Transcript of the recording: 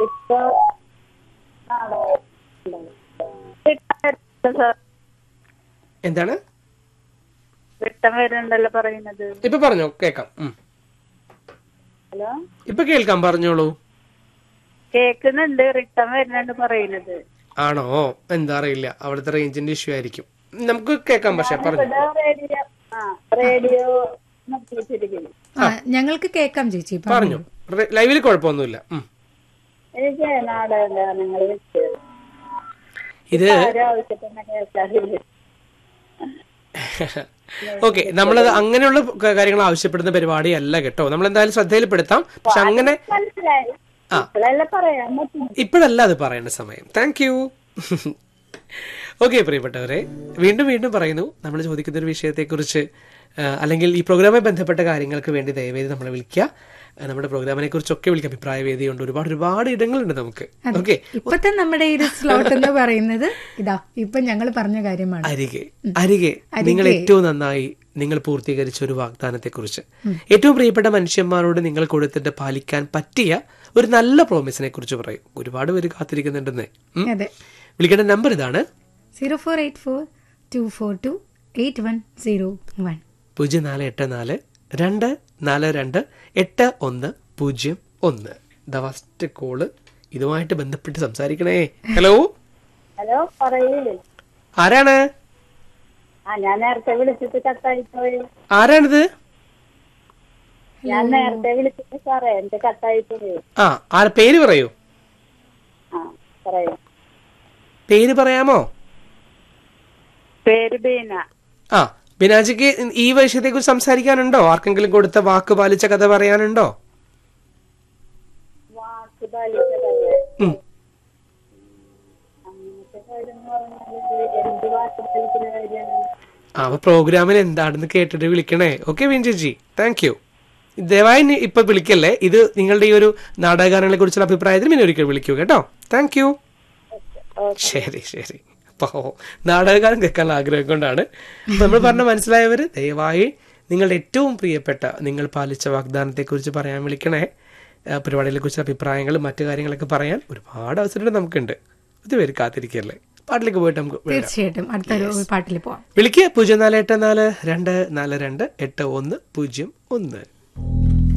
ഇപ്പൊ നാളെ return sir എന്താണ് റിട്ടേൺ വരുന്നുണ്ടല്ലോ പറയുന്നത് ഇപ്പൊ പറഞ്ഞോ കേക്കാം ഉം. ഹലോ ഇപ്പൊ കേൾക്കാം പറഞ്ഞോളൂ കേക്കുന്നുണ്ട് റിട്ടേൺ വരുന്നുണ്ട് പറയുന്നത് ആണോ എന്താ അറിയില്ല അവിടുത്തെ റേഞ്ചിന്റെ ഇഷ്യൂ ആയിരിക്കും നമുക്ക് കേൾക്കാം പക്ഷെ പറഞ്ഞു ഇവിടെ റേഡിയോ ആ റേഡിയോ നിർത്തിച്ചിരിക്കുന്നു ആ ഞങ്ങൾക്ക് കേൾക്കാം ചേച്ചി ഇപ്പൊ. പറഞ്ഞു ലൈവിൽ കുഴപ്പമൊന്നുമില്ല ഉം. എനിക്ക് നാടകങ്ങൾ വെച്ചത് ഇത് ആരും ആവശ്യത്തിന് കേൾക്കാറില്ല ഓക്കെ നമ്മളത് അങ്ങനെയുള്ള ക- കാര്യങ്ങൾ ആവശ്യപ്പെടുന്ന പരിപാടിയല്ല കേട്ടോ നമ്മൾ എന്തായാലും ശ്രദ്ധയിൽപ്പെടുത്താം പക്ഷെ അങ്ങനെ മനസ്സിലായി ഇപ്പോഴല്ലേ പറയാൻ പറ്റും ഇപ്പോഴല്ല അത് പറയേണ്ട സമയം താങ്ക് യു ഓക്കെ പ്രിയപ്പെട്ടവരെ വീണ്ടും വീണ്ടും പറയുന്നു നമ്മൾ ചോദിക്കുന്ന ഒരു വിഷയത്തെക്കുറിച്ച് ആ, അല്ലെങ്കിൽ ഈ പ്രോഗ്രാമുമായി ബന്ധപ്പെട്ട കാര്യങ്ങൾക്ക് വേണ്ടി ദയവേദി നമ്മളെ വിളിക്കുക ആ, നമ്മുടെ പ്രോഗ്രാമിനെ കുറിച്ചൊക്കെ വിളിക്കുക അഭിപ്രായ വേദിയുണ്ട് ഒരുപാട് ഒരുപാട് ഇടങ്ങളുണ്ട് നമുക്ക് ഓക്കെ ഇപ്പത്തെ നമ്മുടെ ഈ ഒരു സ്ലോട്ട് എന്ന് പറയുന്നത് ഇതാ ഇപ്പൊ ഞങ്ങൾ പറഞ്ഞ കാര്യമാണ് അരികെ അരികെ നിങ്ങൾ ഏറ്റവും നന്നായി നിങ്ങൾ പൂർത്തീകരിച്ച ഒരു വാഗ്ദാനത്തെക്കുറിച്ച് ഏറ്റവും പ്രിയപ്പെട്ട മനുഷ്യന്മാരോട് നിങ്ങൾ കൊടുത്തിട്ട് പാലിക്കാൻ പറ്റിയ ഒരു നല്ല പ്രോമിസിനെ കുറിച്ച് പറയും ഒരുപാട് പേര് കാത്തിരിക്കുന്നുണ്ടെന്ന് ഉം. അതെ വിളിക്കേണ്ട നമ്പർ ഇതാണ് zero four eight four two four two eight one zero one പൂജ്യം നാല് എട്ട് നാല് രണ്ട് നാല് രണ്ട് എട്ട് ഒന്ന് പൂജ്യം ഒന്ന് ദ ഫസ്റ്റ് കോള് ഇതുമായിട്ട് ബന്ധപ്പെട്ട് സംസാരിക്കണേ ഹലോ ഹലോ പറയൂ ആരാണ് ആ ഞാൻ നേരത്തെ വിളിച്ചിട്ട് കട്ടായി പോയി ആരാണിത് ഞാൻ നേരത്തെ വിളിച്ചിട്ട് സാറേ എന്റെ കട്ടായി പോയി ആ ആ പേര് പറയൂ ആ പറയൂ പേര് പറയാമോ പേര് ബീന ആ ബിനാജിക്ക് ഈ വിഷയത്തെ കുറിച്ച് സംസാരിക്കാനുണ്ടോ ആർക്കെങ്കിലും കൊടുത്ത വാക്ക് പാലിച്ച കഥ പറയാനുണ്ടോ വാക്ക് പാലിച്ചതല്ലേ ഉം. അങ്ങനത്തെ കാര്യം എന്ന് പറഞ്ഞാല് എന്ത് വാക്ക് പാലിക്കുന്ന കാര്യമാണ് ആ അപ്പൊ പ്രോഗ്രാമിൽ എന്താണെന്ന് കേട്ടിട്ട് വിളിക്കണേ ഓക്കെ വിൻ ചേച്ചി താങ്ക് യു ദയവായി ഇനി ഇപ്പൊ വിളിക്കല്ലേ ഇത് നിങ്ങളുടെ ഈ ഒരു നാടകഗാനങ്ങളെ കുറിച്ചുള്ള അഭിപ്രായത്തിൽ പിന്നെ ഒരിക്കൽ വിളിക്കൂ കേട്ടോ താങ്ക് യു ശരി ശരി അപ്പോ നാടകഗാനം കേൾക്കാനുള്ള ആഗ്രഹം കൊണ്ടാണ് അപ്പൊ നമ്മൾ പറഞ്ഞ മനസ്സിലായവര് ദയവായി നിങ്ങളുടെ ഏറ്റവും പ്രിയപ്പെട്ട നിങ്ങൾ പാലിച്ച വാഗ്ദാനത്തെക്കുറിച്ച് പറയാൻ വിളിക്കണേ ആ, പരിപാടികളെ കുറിച്ച് അഭിപ്രായങ്ങളും മറ്റു കാര്യങ്ങളൊക്കെ പറയാൻ ഒരുപാട് അവസരങ്ങൾ നമുക്കുണ്ട് ഇത് പേര് കാത്തിരിക്കല്ലേ പാട്ടിലേക്ക് പോയിട്ട് നമുക്ക് വരാം. തീർച്ചയായിട്ടും അടുത്തൊരു പാട്ടിൽ പോവാം വിളിക്കുക പൂജ്യം നാല് എട്ട് നാല് രണ്ട് നാല് രണ്ട് എട്ട് ഒന്ന് പൂജ്യം ഒന്ന്